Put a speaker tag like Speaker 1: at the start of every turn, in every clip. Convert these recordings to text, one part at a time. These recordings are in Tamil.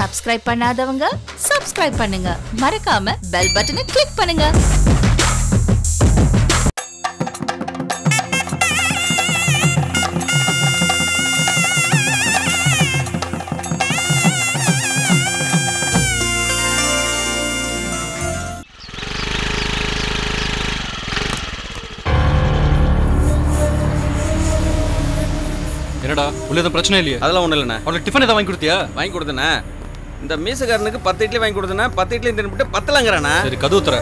Speaker 1: சப்ஸ்கிரைப் பண்ணாதவங்க சப்ஸ்கிரைப் பண்ணுங்க மறக்காம பெல் பட்டனை கிளிக் பண்ணுங்க
Speaker 2: என்னடா உள்ள எதுவும் பிரச்சனை இல்லையா
Speaker 3: அதெல்லாம் ஒன்றும் இல்லைண்ணே
Speaker 2: அவனுக்கு டிஃபன் ஏதாவது வாங்கி கொடுத்தியா
Speaker 3: வாங்கி கொடுத்தேண்ணே இந்த மீசக்காரனுக்கு பத்து இட்லி வாங்கி கொடுத்தேண்ணே பத்து இட்லி தின்னுபிட்டு பத்தலங்கிறாண்ணே
Speaker 2: சரி கதவு தர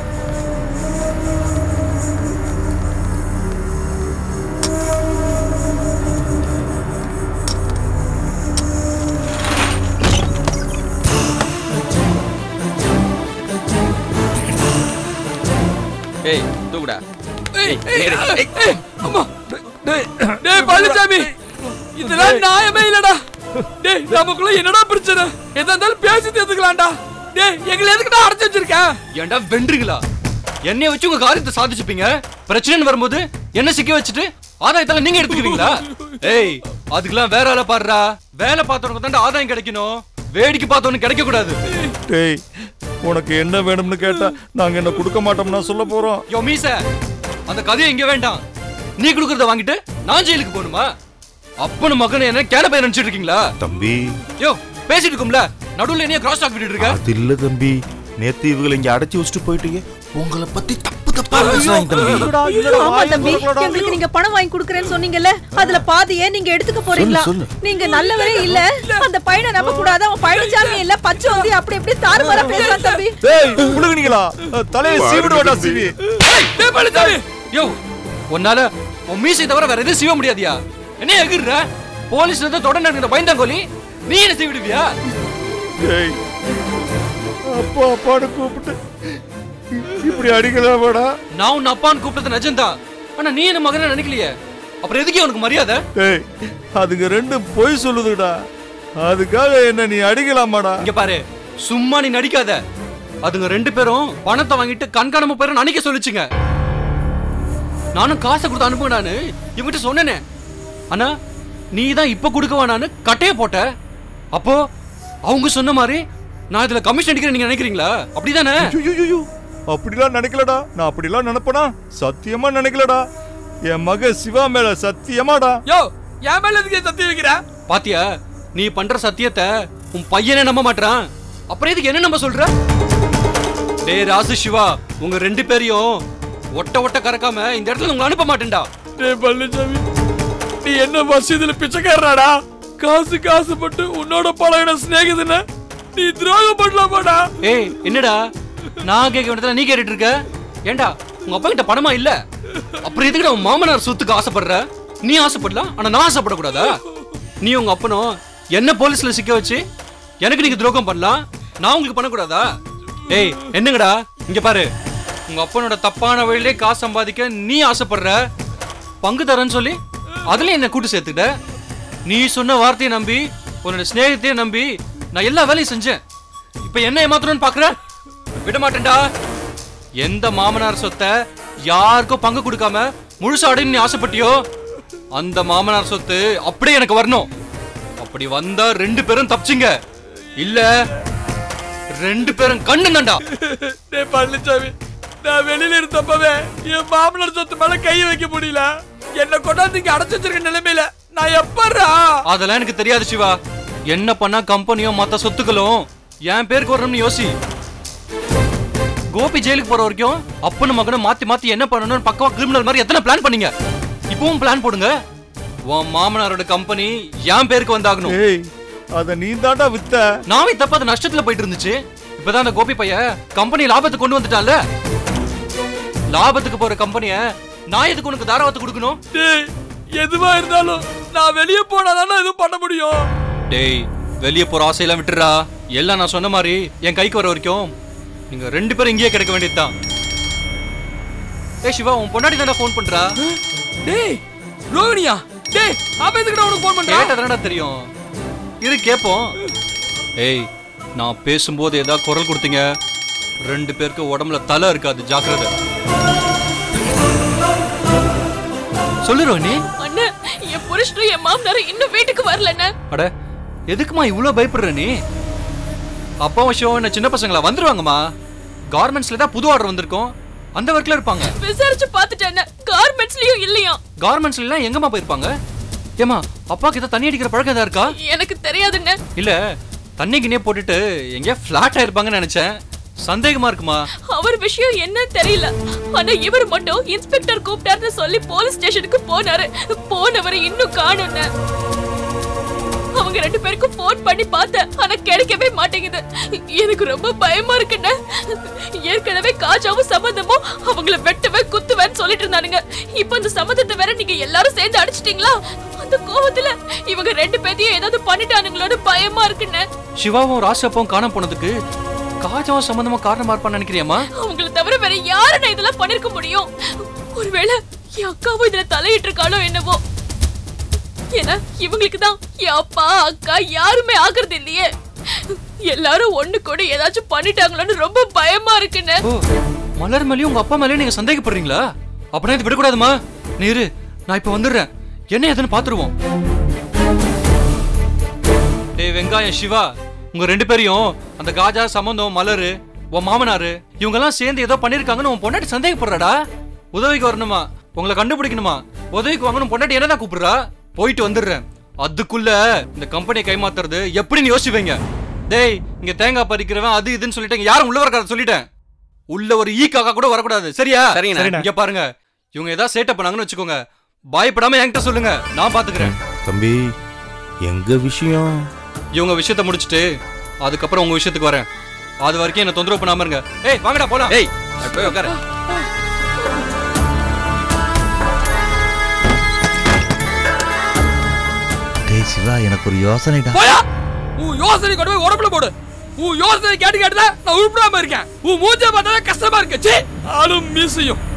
Speaker 3: ஏய் தூக்குடா
Speaker 4: ஏய், ஏய், ஏய், ஏய், அம்மா. டேய், டேய் பழனிசாமி இதெல்லாம் நியாயமே இல்லடா டேய் நமக்குள்ள என்னடா பிரச்சனை எதா இருந்தாலும் பேசி தீர்த்துக்கலாம்டா டேய் எங்களை எதுக்குடா அடைச்சு வச்சிருக்க
Speaker 2: ஏன்டா வென்றீங்களா என்னைய வச்சு உங்க காரியத்தை சாதிச்சுப்பீங்க பிரச்சனைன்னு வரும்போது என்ன சிக்க வச்சுட்டு ஆதாயத்தால நீங்க எடுத்துக்கிறீங்களா ஏய் அதுக்கெல்லாம் வேற வேலை பாடுறா வேலை பார்த்தவனுக்கு தான் ஆதாயம் கிடைக்கணும் வேடிக்கை பார்த்தவனுக்கு கிடைக்க கூடாது
Speaker 5: டேய் உனக்கு என்ன வேணும்னு கேட்டா நாங்க என்ன கொடுக்க மாட்டோம்னா சொல்ல போறோம்
Speaker 2: யோ மீச அந்த கதையை இங்க வேண்டாம் நீ கொடுக்கறத வாங்கிட்டு நான் ஜெயிலுக்கு போகணுமா அப்பனு மகன் என்ன கேன பையன் நினைச்சிட்டு இருக்கீங்களா
Speaker 5: தம்பி
Speaker 2: யோ பேசிட்டு இருக்கோம்ல நடுவுல என்னைய கிராஸ் டாக் விட்டுட்டு இருக்க
Speaker 5: அது இல்ல தம்பி நேத்து இவங்களை இங்க அடைச்சி வச்சுட்டு போயிட்டீங்க உங்களை பத்தி தப்பு தப்பா பேசுறாங்க தம்பி
Speaker 6: ஆமா தம்பி எங்களுக்கு நீங்க பணம் வாங்கி கொடுக்கறேன்னு சொன்னீங்கல்ல அதுல பாதியே நீங்க எடுத்துக்க போறீங்களா
Speaker 5: சொல்லு.
Speaker 6: நீங்க நல்லவரே இல்ல அந்த பையனை நம்ப கூடாது அவன் பழனிசாமி இல்ல பச்சை வந்து அப்படி இப்படி தாறுமாறா பேசுறான் தம்பி
Speaker 5: டேய் புடுங்குனீங்களா தலையை சீவிடு வேண்டாம் சீவி
Speaker 4: டேய் பழனிசாமி
Speaker 2: யோ உன்னால உன் மீசை தவிர வேற எதுவும் செய்ய முடியாதியா என்ன எகிர்ற போலீஸ்ல இருந்து தொடர்ந்து நடக்கிற பயந்தாங்கோலி நீ என்ன செய்விடுவியா
Speaker 5: டேய் அப்பா அப்பான்னு கூப்பிட்டு இப்படி அடிக்கலாமாடா
Speaker 2: நான் உன் அப்பான்னு கூப்பிட்டது நிஜம்தான் ஆனா நீ என்ன மகனை நினைக்கலையே அப்புறம் எதுக்கு உனக்கு மரியாதை
Speaker 5: டேய் அதுங்க ரெண்டும் பொய் சொல்லுதுடா அதுக்காக என்ன நீ அடிக்கலாமாடா
Speaker 2: இங்க பாரு சும்மா நீ நடிக்காத அதுங்க ரெண்டு பேரும் பணத்தை வாங்கிட்டு கண்காணாம பேரும் நினைக்க சொல்லுச்சுங்க நானும் காசை கொடுத்து அனுப்புனானு இவங்கிட்ட சொன்னேனே ஆனா நீ தான் இப்ப கொடுக்க வேணான்னு கட்டைய போட்ட அப்போ அவங்க சொன்ன மாதிரி நான் இதுல கமிஷன் அடிக்கிறேன் நீங்க நினைக்கிறீங்களா அப்படிதானே
Speaker 5: ஐயையையோ, அப்படிலாம் நினைக்கலடா நான் அப்படிலாம் நினைப்பனா சத்தியமா நினைக்கலடா என் மக சிவா மேல சத்தியமாடா
Speaker 4: யோ என் மேல எதுக்கு சத்தி வைக்கிற
Speaker 2: பாத்தியா நீ பண்ற சத்தியத்தை உன் பையனே நம்ப மாட்டான் அப்புறம் இதுக்கு என்ன நம்ப சொல்ற டேய் ராசு சிவா உங்க ரெண்டு பேரையும் ஒட்ட ஒட்ட கறக்காம இந்த இடத்துல உங்களை அனுப்ப மாட்டேன்டா
Speaker 4: டேய் பழனிசாமி நீ என்ன மசீதுல பிச்சைக்காரனாடா காசு காசு பட்டு உன்னோட பழகின சிநேகிதன நீ துரோகம் பண்ணலாமாடா
Speaker 2: ஏய் என்னடா நான் கேட்க வேண்டியதுல நீ கேட்டுட்டு இருக்க ஏண்டா உங்க அப்பா கிட்ட பணமா இல்ல அப்புறம் எதுக்கு உன் மாமனார் சொத்துக்கு ஆசைப்படுற நீ ஆசைப்படலாம் ஆனா நான் ஆசைப்படக்கூடாதா நீ உங்க அப்பனும் என்ன போலீஸ்ல சிக்க வச்சு எனக்கு நீங்க துரோகம் பண்ணலாம் நான் உங்களுக்கு பண்ணக்கூடாதா ஏய் என்னங்கடா இங்க பாரு உங்க அப்பனோட தப்பான வழியிலே காசு சம்பாதிக்க நீ ஆசைப்படுற பங்கு தரேன்னு சொல்லி அதுல என்ன கூட்டு சேர்த்துக்கிட்ட நீ சொன்ன வார்த்தையை நம்பி உன்னோட சிநேகத்தையே நம்பி நான் எல்லா வேலையும் செஞ்சேன் இப்ப என்ன ஏமாத்தணும்னு பாக்குற விட மாட்டேன்டா எந்த மாமனார் சொத்தை யாருக்கும் பங்கு கொடுக்காம முழுசா அடையணும்னு நீ ஆசைப்பட்டியோ அந்த மாமனார் சொத்து அப்படியே எனக்கு வரணும் அப்படி வந்தா ரெண்டு பேரும் தப்பிச்சிங்க இல்ல ரெண்டு பேரும் கண்ணு நண்டா
Speaker 4: டேய் பழனிசாமி நான் வெளியில இருந்தப்பவே என் மாமனார் சொத்து மேல கை வைக்க முடியல என்ன கொண்டாந்து இங்க அடைச்சு வச்சிருக்க நிலைமையில நான் எப்பறா
Speaker 2: அதெல்லாம் எனக்கு தெரியாது சிவா என்ன பண்ணா கம்பெனியும் மத்த சொத்துக்களும் என் பேருக்கு வரணும்னு யோசி கோபி ஜெயிலுக்கு போற வரைக்கும் அப்பனும் மகனும் மாத்தி மாத்தி என்ன பண்ணணும்னு பக்கவா கிரிமினல் மாதிரி எத்தனை பிளான் பண்ணீங்க இப்பவும் பிளான் போடுங்க உன் மாமனாரோட கம்பெனி என் பேருக்கு வந்தாகணும்
Speaker 5: ஏய் அத நீ தாண்டா வித்த
Speaker 2: நாமே தப்ப அது நஷ்டத்துல போயிட்டு இருந்துச்சு இப்பதான் அந்த கோபி பைய கம்பெனி லாபத்துக்கு கொண்டு வந்துட்டான்ல லாபத்துக்கு போற கம்பெனிய நான் எதுக்கு உனக்கு தாராவத்து கொடுக்கணும்
Speaker 4: டேய் எதுவா இருந்தாலும் நான் வெளிய போனாதானே எதுவும் பண்ண முடியும்
Speaker 2: டேய் வெளிய போற ஆசையெல்லாம் விட்டுறா எல்லாம் நான் சொன்ன மாதிரி என் கைக்கு வர வரைக்கும் நீங்க ரெண்டு பேரும் இங்கேயே கிடைக்க வேண்டியதுதான் ஏய் சிவா உன் பொண்டாட்டி தானே ஃபோன் பண்றா
Speaker 4: டேய் ரோகிணியா டேய் அவன் எதுக்குடா உனக்கு ஃபோன் பண்றான்
Speaker 2: கேட்டதானடா தெரியும் இரு கேப்போம் ஏய் நான் பேசும்போது ஏதாவது குரல் கொடுத்தீங்க ரெண்டு பேருக்கு உடம்புல தலை இருக்காது ஜாக்கிரதை சொல்லு ரோஹினி
Speaker 7: அண்ணா என் புருஷனும் என் மாமனாரும் இன்னும் வீட்டுக்கு வரலண்ணா
Speaker 2: அட எதுக்குமா இவ்ளோ பயப்படுற நீ அப்பாவும் சிவாவும் என்ன சின்ன பசங்களா வந்துருவாங்கம்மா கார்மெண்ட்ஸ்ல தான் புது ஆர்டர் வந்திருக்கோம் அந்த ஒர்க்ல இருப்பாங்க
Speaker 7: விசாரிச்சு பார்த்துட்டேன் கார்மெண்ட்ஸ்லயும் இல்லையா
Speaker 2: கார்மெண்ட்ஸ்ல எல்லாம் எங்கம்மா போயிருப்பாங்க ஏமா அப்பாக்கு ஏதோ தண்ணி அடிக்கிற பழக்கம் ஏதா இருக்கா
Speaker 7: எனக்கு தெரியாதுண்ணே
Speaker 2: இல்ல தண்ணி கிண்ணே போட்டுட்டு எங்கேயா ஃபிளாட் ஆயிருப்பாங்கன்னு நினைச்சேன் சந்தேகமா இருக்குமா
Speaker 7: அவர் விஷயம் என்ன தெரியல ஆனா இவர் மட்டும் இன்ஸ்பெக்டர் கூப்பிட்டாருன்னு சொல்லி போலீஸ் ஸ்டேஷனுக்கு போனாரு போனவரை இன்னும் காணும்னு அவங்க ரெண்டு பேருக்கும் போன் பண்ணி பார்த்தேன் ஆனா கிடைக்கவே மாட்டேங்குது எனக்கு ரொம்ப பயமா இருக்குண்ணே ஏற்கனவே காஜாவும் சம்மந்தமும் அவங்கள வெட்டவே குத்துவேன்னு சொல்லிட்டு இருந்தானுங்க இப்போ இந்த சம்மந்தத்தை வேற நீங்க எல்லாரும் சேர்ந்து அடிச்சிட்டீங்களா அந்த கோவத்துல இவங்க ரெண்டு பேத்தையும் ஏதாவது பண்ணிட்டானுங்களோன்னு பயமா இருக்குண்ணே
Speaker 2: சிவாவும் ராசப்பாவும் காணாம போனதுக்கு காஜாவும் சம்பந்தமா காரணமா இருப்பான்னு நினைக்கிறியாமா
Speaker 7: அவங்கள தவிர வேற யாரு நான் இதெல்லாம் பண்ணிருக்க முடியும் ஒருவேளை என் அக்காவும் இதுல தலையிட்டு இருக்காளோ என்னவோ ஏன்னா இவங்களுக்கு தான் என் அப்பா அக்கா யாருமே ஆகுறது இல்லையே எல்லாரும் ஒண்ணு கூட ஏதாச்சும் பண்ணிட்டாங்களோன்னு ரொம்ப பயமா இருக்குன்னு
Speaker 2: ஓ மலர் மேலேயும் உங்க அப்பா மேலேயும் நீங்க சந்தேகப்படுறீங்களா அப்படின்னா இது விடக்கூடாதுமா நீரு நான் இப்ப வந்துடுறேன் என்ன ஏதுன்னு பாத்துருவோம் டேய் வெங்காயம் சிவா உங்க ரெண்டு பேரையும் அந்த காஜா சம்பந்தம் மலரு உன் மாமனாரு இவங்க எல்லாம் சேர்ந்து ஏதோ பண்ணிருக்காங்கன்னு உன் பொண்டாட்டி சந்தேகப்படுறாடா உதவிக்கு வரணுமா உங்களை கண்டுபிடிக்கணுமா உதவிக்கு வாங்கணும் பொண்டாட்டி என்னதான் கூப்பிடுறா போயிட்டு வந்துடுறேன் அதுக்குள்ள இந்த கம்பெனியை கைமாத்துறது எப்படின்னு யோசிப்பீங்க டேய் இங்க தேங்காய் பறிக்கிறவன் அது இதுன்னு சொல்லிட்டேன் யாரும் உள்ள வரக்கூடாது சொல்லிட்டேன் உள்ள ஒரு ஈ காக்கா கூட வரக்கூடாது சரியா
Speaker 3: சரிங்கண்ணா.
Speaker 2: இங்க பாருங்க இவங்க ஏதாவது சேட்டை பண்ணாங்கன்னு வச்சுக்கோங்க பயப்படாம என்கிட்ட சொல்லுங்க நான் பாத்துக்கிறேன்
Speaker 5: தம்பி எங்க விஷயம்
Speaker 2: இவங்க விஷயத்த முடிச்சிட்டு அதுக்கப்புறம் உங்க விஷயத்துக்கு வரேன் அது வரைக்கும் என்ன தொந்தரவு பண்ணாம இருங்க ஏய் வாங்கடா போலாம்
Speaker 3: ஏய் போய் உட்காரு
Speaker 5: டேய் சிவா எனக்கு ஒரு யோசனைடா
Speaker 4: போயா உன் யோசனை கொண்டு போய் உடம்புல போடு உன் யோசனை கேட்டு கேட்டு தான் நான் உருப்படாம இருக்கேன் உன் மூஞ்ச பார்த்தா கஷ்டமா இருக்கு சீ ஆளும் மீசையும்